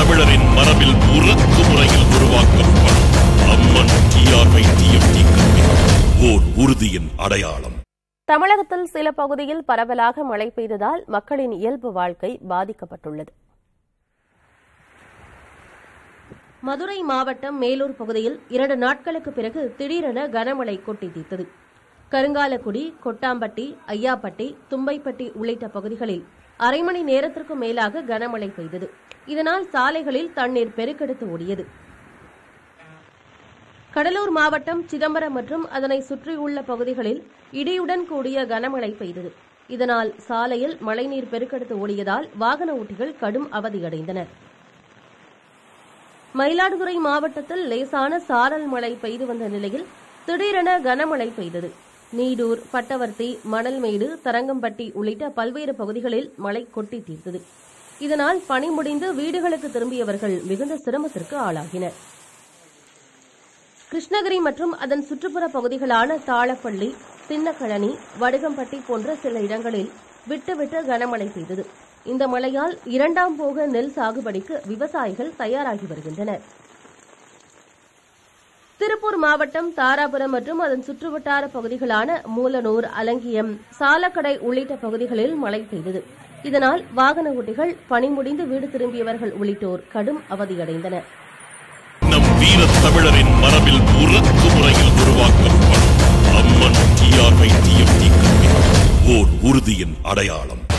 தமிழரின் மரபில் உருக்கு முறையில் உருவாக்கப்படும் அம்மன் டிஆர்ஐ டிஎம்டி கல்வி ஓர் உறுதியின் அடையாளம் தமிழகத்தில் சில பகுதியில் பரவலாக மழை பெய்ததால் மக்களின் இயல்பு வாழ்க்கை பாதிக்கப்பட்டுள்ளது மதுரை மாவட்டம் மேலூர் பகுதியில் இரண்டு நாட்களுக்கு பிறகு திடீரென கனமழை கொட்டி தீர்த்தது கருங்காலக்குடி கொட்டாம்பட்டி ஐயாப்பட்டி தும்பைப்பட்டி உள்ளிட்ட பகுதிகளில் அரை மணி நேரத்திற்கு மேலாக கனமழை பெய்தது இதனால் சாலைகளில் தண்ணீர் பெருக்கெடுத்து ஓடியது கடலூர் மாவட்டம் சிதம்பரம் மற்றும் அதனை சுற்றியுள்ள பகுதிகளில் இடியுடன் கூடிய கனமழை பெய்தது இதனால் சாலையில் மழைநீர் பெருக்கெடுத்து ஓடியதால் வாகன ஓட்டிகள் கடும் அவதியடைந்தனர் மயிலாடுதுறை மாவட்டத்தில் லேசான சாரல் மழை பெய்து வந்த நிலையில் திடீரென கனமழை பெய்தது நீடூர் பட்டவர்த்தி மணல்மேடு தரங்கம்பட்டி உள்ளிட்ட பல்வேறு பகுதிகளில் மழை கொட்டி தீர்த்தது இதனால் பணி முடிந்து வீடுகளுக்கு திரும்பியவர்கள் மிகுந்த சிரமத்திற்கு ஆளாகினர் கிருஷ்ணகிரி மற்றும் அதன் சுற்றுப்புற பகுதிகளான தாளப்பள்ளி சின்னக்கழனி வடுகம்பட்டி போன்ற சில இடங்களில் விட்டு விட்டு கனமழை பெய்தது இந்த மழையால் இரண்டாம் போக நெல் சாகுபடிக்கு விவசாயிகள் தயாராகி வருகின்றனர் திருப்பூர் மாவட்டம் தாராபுரம் மற்றும் அதன் சுற்றுவட்டார பகுதிகளான மூலனூர் அலங்கியம் சாலக்கடை உள்ளிட்ட பகுதிகளில் மழை பெய்தது இதனால் வாகன ஓட்டிகள் பணி முடிந்து வீடு திரும்பியவர்கள் உள்ளிட்டோர் கடும் அவதியடைந்தனர் நம் வீர தமிழரின் மரபில் உருக்கு முறையில் உருவாக்கப்படும் அம்மன் டிஆர்ஐ டிஎம்டி கல்வி ஓர் உறுதியின் அடையாளம்